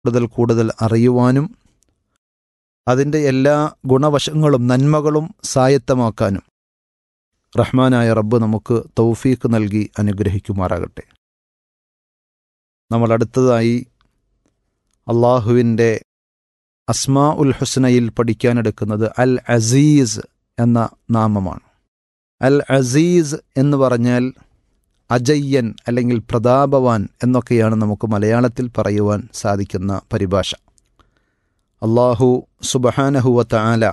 കൂടുതൽ കൂടുതൽ അറിയുവാനും അതിൻ്റെ എല്ലാ ഗുണവശങ്ങളും നന്മകളും സായത്തമാക്കാനും റഹ്മാനായ റബ്ബ് നമുക്ക് തൗഫീക്ക് നൽകി അനുഗ്രഹിക്കുമാറാകട്ടെ നമ്മൾ അടുത്തതായി അള്ളാഹുവിൻ്റെ അസ്മാ ഉൽ ഹുസ്നയിൽ പഠിക്കാനെടുക്കുന്നത് അൽ അസീസ് എന്ന നാമമാണ് അൽ അസീസ് എന്ന് പറഞ്ഞാൽ അജയ്യൻ അല്ലെങ്കിൽ പ്രതാപവാൻ എന്നൊക്കെയാണ് നമുക്ക് മലയാളത്തിൽ പറയുവാൻ സാധിക്കുന്ന പരിഭാഷ അള്ളാഹു സുബഹാനഹുവ താല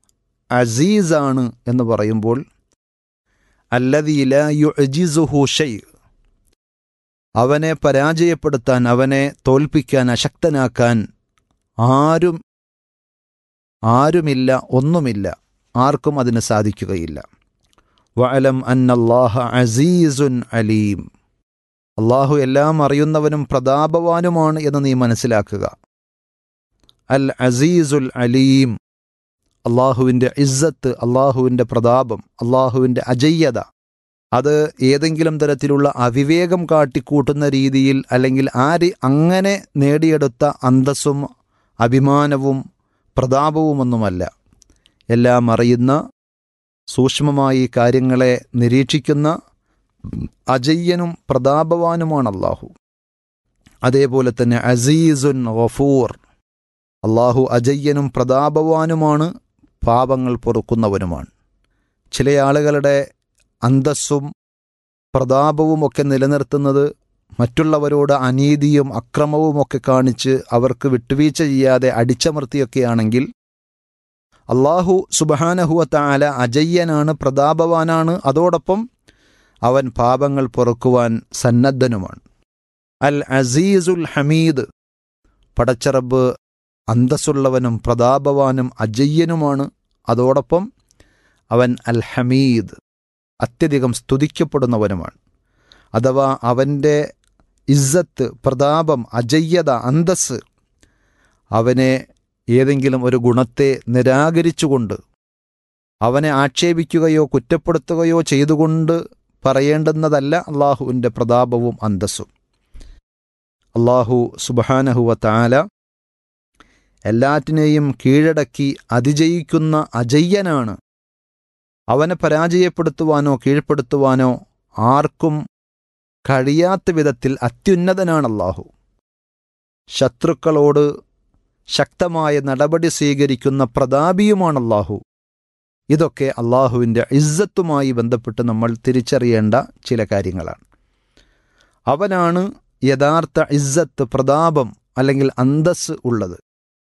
അസീസാണ് എന്ന് പറയുമ്പോൾ അല്ലതീല യുജിസുഹു ഷൈ അവനെ പരാജയപ്പെടുത്താൻ അവനെ തോൽപ്പിക്കാൻ അശക്തനാക്കാൻ ആരും ആരുമില്ല ഒന്നുമില്ല ആർക്കും അതിന് സാധിക്കുകയില്ല വഅലം അന്നല്ലാഹ അസീസുൻ അലീം അള്ളാഹു എല്ലാം അറിയുന്നവനും പ്രതാപവാനുമാണ് എന്ന് നീ മനസ്സിലാക്കുക അൽ അസീസുൽ അലീം അള്ളാഹുവിൻ്റെ ഇസ്സത്ത് അള്ളാഹുവിൻ്റെ പ്രതാപം അള്ളാഹുവിൻ്റെ അജയ്യത അത് ഏതെങ്കിലും തരത്തിലുള്ള അവിവേകം കാട്ടിക്കൂട്ടുന്ന രീതിയിൽ അല്ലെങ്കിൽ ആര് അങ്ങനെ നേടിയെടുത്ത അന്തസ്സും അഭിമാനവും പ്രതാപവുമൊന്നുമല്ല എല്ലാം അറിയുന്ന സൂക്ഷ്മമായി കാര്യങ്ങളെ നിരീക്ഷിക്കുന്ന അജയ്യനും പ്രതാപവാനുമാണ് അള്ളാഹു അതേപോലെ തന്നെ അസീസുൻ ഗഫൂർ അള്ളാഹു അജയ്യനും പ്രതാപവാനുമാണ് പാപങ്ങൾ പൊറുക്കുന്നവനുമാണ് ചില ആളുകളുടെ അന്തസ്സും പ്രതാപവും ഒക്കെ നിലനിർത്തുന്നത് മറ്റുള്ളവരോട് അനീതിയും അക്രമവും ഒക്കെ കാണിച്ച് അവർക്ക് വിട്ടുവീഴ്ച ചെയ്യാതെ അടിച്ചമർത്തിയൊക്കെയാണെങ്കിൽ അള്ളാഹു സുബഹാനഹുവ താല അജയ്യനാണ് പ്രതാപവാനാണ് അതോടൊപ്പം അവൻ പാപങ്ങൾ പൊറുക്കുവാൻ സന്നദ്ധനുമാണ് അൽ അസീസുൽ ഹമീദ് പടച്ചറബ് അന്തസ്സുള്ളവനും പ്രതാപവാനും അജയ്യനുമാണ് അതോടൊപ്പം അവൻ അൽ ഹമീദ് അത്യധികം സ്തുതിക്കപ്പെടുന്നവനുമാണ് അഥവാ അവൻ്റെ ഇസ്സത്ത് പ്രതാപം അജയ്യത അന്തസ് അവനെ ഏതെങ്കിലും ഒരു ഗുണത്തെ നിരാകരിച്ചുകൊണ്ട് അവനെ ആക്ഷേപിക്കുകയോ കുറ്റപ്പെടുത്തുകയോ ചെയ്തുകൊണ്ട് പറയേണ്ടുന്നതല്ല അള്ളാഹുവിൻ്റെ പ്രതാപവും അന്തസ്സും അള്ളാഹു സുബഹാനഹുവ താല എല്ലാറ്റിനെയും കീഴടക്കി അതിജയിക്കുന്ന അജയ്യനാണ് അവനെ പരാജയപ്പെടുത്തുവാനോ കീഴ്പ്പെടുത്തുവാനോ ആർക്കും കഴിയാത്ത വിധത്തിൽ അത്യുന്നതനാണ് അള്ളാഹു ശത്രുക്കളോട് ശക്തമായ നടപടി സ്വീകരിക്കുന്ന പ്രതാപിയുമാണ് അള്ളാഹു ഇതൊക്കെ അള്ളാഹുവിൻ്റെ ഇസ്സത്തുമായി ബന്ധപ്പെട്ട് നമ്മൾ തിരിച്ചറിയേണ്ട ചില കാര്യങ്ങളാണ് അവനാണ് യഥാർത്ഥ ഇസ്സത്ത് പ്രതാപം അല്ലെങ്കിൽ അന്തസ് ഉള്ളത്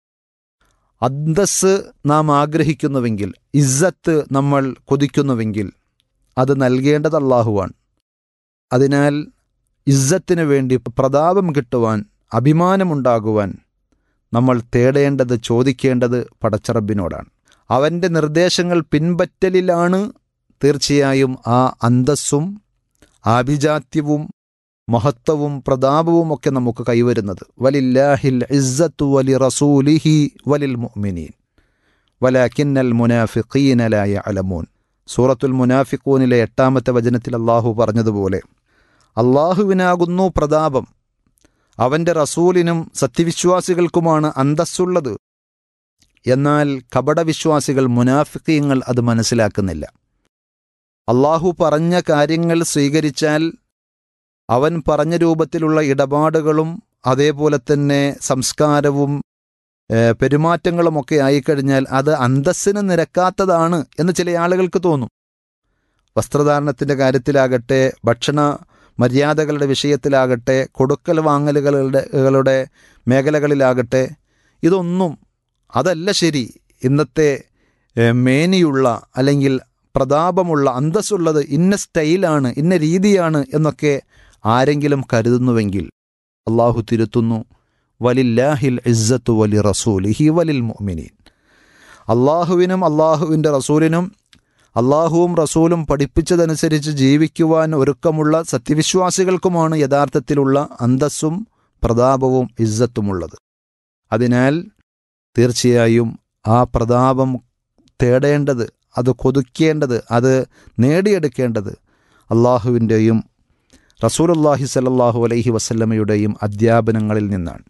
അന്തസ് നാം ആഗ്രഹിക്കുന്നുവെങ്കിൽ ഇസ്സത്ത് നമ്മൾ കൊതിക്കുന്നുവെങ്കിൽ അത് നൽകേണ്ടത് അള്ളാഹുവാണ് അതിനാൽ ഇസ്സത്തിന് വേണ്ടി പ്രതാപം കിട്ടുവാൻ അഭിമാനമുണ്ടാകുവാൻ നമ്മൾ തേടേണ്ടത് ചോദിക്കേണ്ടത് പടച്ചറബിനോടാണ് അവൻ്റെ നിർദ്ദേശങ്ങൾ പിൻപറ്റലിലാണ് തീർച്ചയായും ആ അന്തസ്സും ആഭിജാത്യവും മഹത്വവും പ്രതാപവും ഒക്കെ നമുക്ക് കൈവരുന്നത് വലില്ലാഹിൽ ഇസ്സത്തു വലി റസൂലിഹി വലിൽ മുഅ്മിനീൻ വലാക്കിന്നൽ മുനാഫിഖീനലായ അലമൂൻ സൂറത്തുൽ മുനാഫിഖൂനിലെ എട്ടാമത്തെ വചനത്തിൽ അള്ളാഹു പറഞ്ഞതുപോലെ അള്ളാഹുവിനാകുന്നു പ്രതാപം അവൻ്റെ റസൂലിനും സത്യവിശ്വാസികൾക്കുമാണ് അന്തസ്സുള്ളത് എന്നാൽ കപടവിശ്വാസികൾ മുനാഫിക്കീങ്ങൾ അത് മനസ്സിലാക്കുന്നില്ല അള്ളാഹു പറഞ്ഞ കാര്യങ്ങൾ സ്വീകരിച്ചാൽ അവൻ പറഞ്ഞ രൂപത്തിലുള്ള ഇടപാടുകളും അതേപോലെ തന്നെ സംസ്കാരവും പെരുമാറ്റങ്ങളുമൊക്കെ ആയിക്കഴിഞ്ഞാൽ അത് അന്തസ്സിന് നിരക്കാത്തതാണ് എന്ന് ചില ആളുകൾക്ക് തോന്നും വസ്ത്രധാരണത്തിൻ്റെ കാര്യത്തിലാകട്ടെ ഭക്ഷണ മര്യാദകളുടെ വിഷയത്തിലാകട്ടെ കൊടുക്കൽ വാങ്ങലുകളുടെ കളുടെ മേഖലകളിലാകട്ടെ ഇതൊന്നും അതല്ല ശരി ഇന്നത്തെ മേനിയുള്ള അല്ലെങ്കിൽ പ്രതാപമുള്ള അന്തസ്സുള്ളത് ഇന്ന സ്റ്റൈലാണ് ഇന്ന രീതിയാണ് എന്നൊക്കെ ആരെങ്കിലും കരുതുന്നുവെങ്കിൽ അള്ളാഹു തിരുത്തുന്നു വലില്ലാഹിൽ ഇസ്സത്തു വലി റസൂലിഹി വലിൽ മുഅ്മിനീൻ അള്ളാഹുവിനും അള്ളാഹുവിൻ്റെ റസൂലിനും അള്ളാഹുവും റസൂലും പഠിപ്പിച്ചതനുസരിച്ച് ജീവിക്കുവാൻ ഒരുക്കമുള്ള സത്യവിശ്വാസികൾക്കുമാണ് യഥാർത്ഥത്തിലുള്ള അന്തസ്സും പ്രതാപവും ഇസ്സത്തുമുള്ളത് അതിനാൽ തീർച്ചയായും ആ പ്രതാപം തേടേണ്ടത് അത് കൊതുക്കേണ്ടത് അത് നേടിയെടുക്കേണ്ടത് അള്ളാഹുവിൻ്റെയും റസൂലുല്ലാഹി സല്ലാഹു അലൈഹി വസല്ലമയുടെയും അധ്യാപനങ്ങളിൽ നിന്നാണ്